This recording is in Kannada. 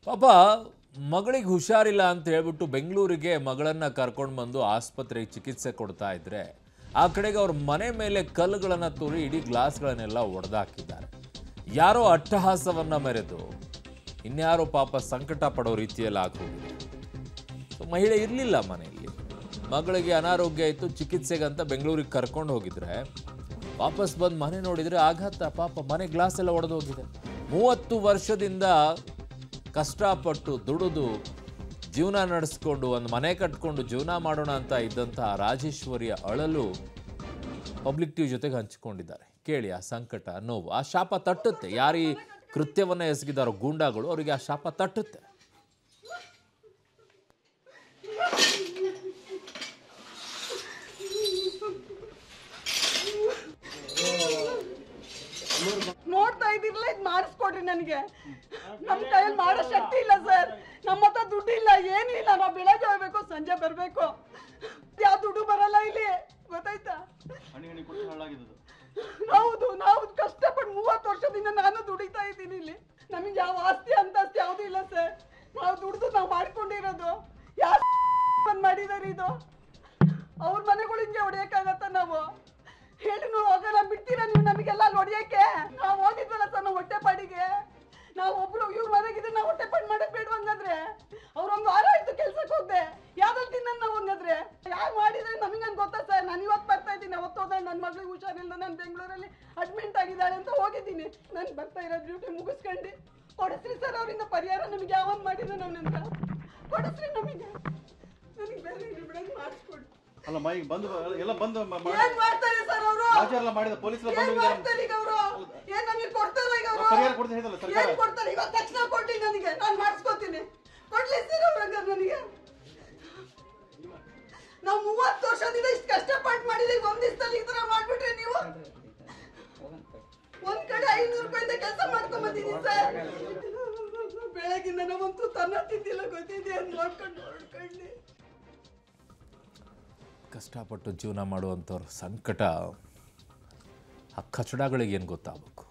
ಪಾಪ ಮಗಳಿಗೆ ಹುಷಾರಿಲ್ಲ ಅಂತ ಹೇಳ್ಬಿಟ್ಟು ಬೆಂಗಳೂರಿಗೆ ಮಗಳನ್ನ ಕರ್ಕೊಂಡು ಬಂದು ಆಸ್ಪತ್ರೆಗೆ ಚಿಕಿತ್ಸೆ ಕೊಡ್ತಾ ಇದ್ರೆ ಆ ಕಡೆಗೆ ಅವ್ರ ಮನೆ ಮೇಲೆ ಕಲ್ಲುಗಳನ್ನು ತೂರಿ ಇಡೀ ಗ್ಲಾಸ್ಗಳನ್ನೆಲ್ಲ ಒಡೆದಾಕಿದ್ದಾರೆ ಯಾರೋ ಅಟ್ಟಹಾಸವನ್ನ ಮೆರೆದು ಇನ್ಯಾರೋ ಪಾಪ ಸಂಕಟ ಪಡೋ ರೀತಿಯಲ್ಲಿ ಆಗೋಗಿದೆ ಸೊ ಮಹಿಳೆ ಇರಲಿಲ್ಲ ಮನೆಯಲ್ಲಿ ಮಗಳಿಗೆ ಅನಾರೋಗ್ಯ ಇತ್ತು ಚಿಕಿತ್ಸೆಗಂತ ಬೆಂಗಳೂರಿಗೆ ಕರ್ಕೊಂಡು ಹೋಗಿದ್ರೆ ವಾಪಸ್ ಬಂದು ಮನೆ ನೋಡಿದರೆ ಆಘಾತ ಪಾಪ ಮನೆ ಗ್ಲಾಸ್ ಎಲ್ಲ ಒಡೆದು ಹೋಗಿದೆ ಮೂವತ್ತು ವರ್ಷದಿಂದ ಕಷ್ಟಪಟ್ಟು ದುಡಿದು ಜೀವನ ನಡೆಸ್ಕೊಂಡು ಒಂದು ಮನೆ ಕಟ್ಕೊಂಡು ಜೀವನ ಮಾಡೋಣ ಅಂತ ಇದ್ದಂತಹ ರಾಜೇಶ್ವರಿಯ ಅಳಲು ಪಬ್ಲಿಕ್ ಟಿವಿ ಜೊತೆಗೆ ಹಂಚಿಕೊಂಡಿದ್ದಾರೆ ಕೇಳಿ ಆ ಸಂಕಟ ನೋವು ಆ ಶಾಪ ತಟ್ಟುತ್ತೆ ಯಾರು ಈ ಕೃತ್ಯವನ್ನು ಎಸಗಿದಾರೋ ಗೂಂಡಾಗಳು ಅವರಿಗೆ ಆ ಶಾಪ ತಟ್ಟುತ್ತೆ ನೋಡ್ತಾ ಇದ್ದಿರಲ್ಲ ಇದು ಮಾಡಿಸ್ಕೊಡ್ರಿ ನನಗೆ ನಮ್ಮ ಕೈಯಲ್ಲಿ ಮಾಡೋ ಶಕ್ತಿ ಇಲ್ಲ ಸರ್ ನಮ್ಮ ಹತ್ರ ದುಡ್ಡು ಇಲ್ಲ ಏನೂ ಇಲ್ಲ ನಾವು ಬೆಳಗ್ಗೆ ಹೋಗ್ಬೇಕು ಸಂಜೆ ಬರಬೇಕು ಯಾವ ದುಡ್ಡು ಬರಲ್ಲ ಇಲ್ಲಿ ಗೊತ್ತಾಯ್ತಾ ಹಣಿ ಹಣಿ ಕೊಟ್ಟು ಹಾಳಾಗಿದ್ದು ಹೌದು ನಾವು ಕಷ್ಟಪಟ್ಟು ಮೂವತ್ತು ವರ್ಷದಿಂದ ನಾನು ದುಡಿತಾ ಇದ್ದೀನಿ ಇಲ್ಲಿ ನಮಗೆ ಯಾವ ಆಸ್ತಿ ಅಂತಸ್ತಿ ಯಾವುದೂ ಇಲ್ಲ ಸರ್ ನಾವು ದುಡ್ದು ನಾವು ಮಾಡ್ಕೊಂಡಿರೋದು ಯಾರು ಬಂದ್ ಮಾಡಿದಾರೆ ಇದು ಅವ್ರ ಮನೆಗಳು ಹಿಂಗೆ ಹೊಡಿಯಕ್ಕಾಗತ್ತ ನಾವು ಹೇಳಿ ನೀವು ಹೋಗೋಣ ಬಿಡ್ತೀರಾ ನೀವು ನಮಗೆಲ್ಲ ಅಲ್ಲಿ ಹೊಡಿಯಕ್ಕೆ ನಾವು ಹೋಗಿದ್ವಲ್ಲ ಸರ್ ನಾವು ಹೊಟ್ಟೆ ಪಾಡಿಗೆ ನಾವು ಒಬ್ರು ಇವ್ರ ಮನೆಗಿದ್ರೆ ನಾವು ಹೊಟ್ಟೆ ಪಾಡು ಮಾಡಕ್ ಬೇಡ ಹಂಗಾದ್ರೆ ಅವ್ರೊಂದು ವಾರ ಆಯ್ತು ಕೆಲ್ಸಕ್ಕೆ ಹೋದೆ ಯಾವ್ದ್ರಲ್ಲಿ ತಿನ್ನೋದು ನಾವು ಹಂಗಾದ್ರೆ ಯಾರು ಮಾಡಿದ್ರೆ ನಮಗೆ ಗೊತ್ತಾ ಸರ್ ನಾನು ಇವತ್ತು ಬರ್ತಾ ಇದ್ದೀನಿ ಅವತ್ತು ಹೋದಾಗ ನನ್ನ ಮಗಳಿಗೆ ಹುಷಾರಿಲ್ಲ ನಾನು ಬೆಂಗಳೂರಲ್ಲಿ ಅಡ್ಮಿಂಟ್ ಆಗಿದ್ದಾಳೆ ಅಂತ ಹೋಗಿದ್ದೀನಿ ನಾನು ಬರ್ತಾ ಇರೋ ಡ್ಯೂಟಿ ಮುಗಿಸ್ಕೊಂಡು ಕೊಡಿಸ್ರಿ ಸರ್ ಅವರಿಂದ ಪರಿಹಾರ ನಮಗೆ ಯಾವನ್ ಮಾಡಿದ ಅಂತ ಕೊಡಿಸ್ರಿ ನಮಗೆ ನನಗೆ ಬೇರೆ ಇಲ್ಲಿ ಬಿಡೋದು ಮಾಡಿಸ್ಕೊಡಿ ಅಲ್ಲ ಮೈ ಬಂದು ಎಲ್ಲ ಬಂದು ಮ- ಮಾಡಿ ಏನ್ ಮಾಡ್ತಾರೆ ಸರ್ ಅವರು ರಾಜರೆಲ್ಲ ಮಾಡಿದ ಪೊಲೀಸರು ಬಂದು ಏನ್ ಮಾಡ್ತಾರೆ ಈಗ ಅವರು ಏನ್ ನಮಗೆ ಕೊಡ್ತಾರ ಈಗ ಅವರು ಪರಿಹಾರ ಕೊಡ್ತೀನಿ ಹೇಳಿದಲ್ಲ ಸರ್ಕಾರ ಏನ್ ಕೊಡ್ತಾರೆ ಇವತ್ತು ತಕ್ಷಣ ಕೊಡ್ಲಿ ನನಗೆ ನಾನು ಮಾಡಿಸ್ಕೊತೀನಿ ಕೊಡ್ಲಿ ಸರ್ ಅವ್ರಂಗ ನನಗೆ ನಾವು ಮೂವತ್ತು ವರ್ಷದಿಂದ ಇಷ್ಟು ಕಷ್ಟಪಟ್ಟು ಮಾಡಿದೀವಿ ಒಂದ್ ದಿವಸದಲ್ಲಿ ಈ ತರ ಮಾಡ್ಬಿಟ್ರೆ ನೀವು ಒಂದ್ ಕಡೆ ಐನೂರು ರೂಪಾಯಿಂದ ಕೆಲಸ ಮಾಡ್ಕೊಂಡ್ ಬಂದಿದ್ದೀನಿ ಸರ್ ಬೆಳಗಿಂದ ನಾವಂತೂ ತನ್ನ ತಿಂದಿಲ್ಲ ಗೊತ್ತಿದೆ ಅಂತ ನೋಡ್ಕೊಂಡು ನೋಡ್ಕೊಂಡು ಕಷ್ಟಪಟ್ಟು ಜೀವನ ಮಾಡುವಂಥವ್ರ ಸಂಕಟ ಆ ಕಚಡಗಳಿಗೆ ಏನು ಗೊತ್ತಾಗಬೇಕು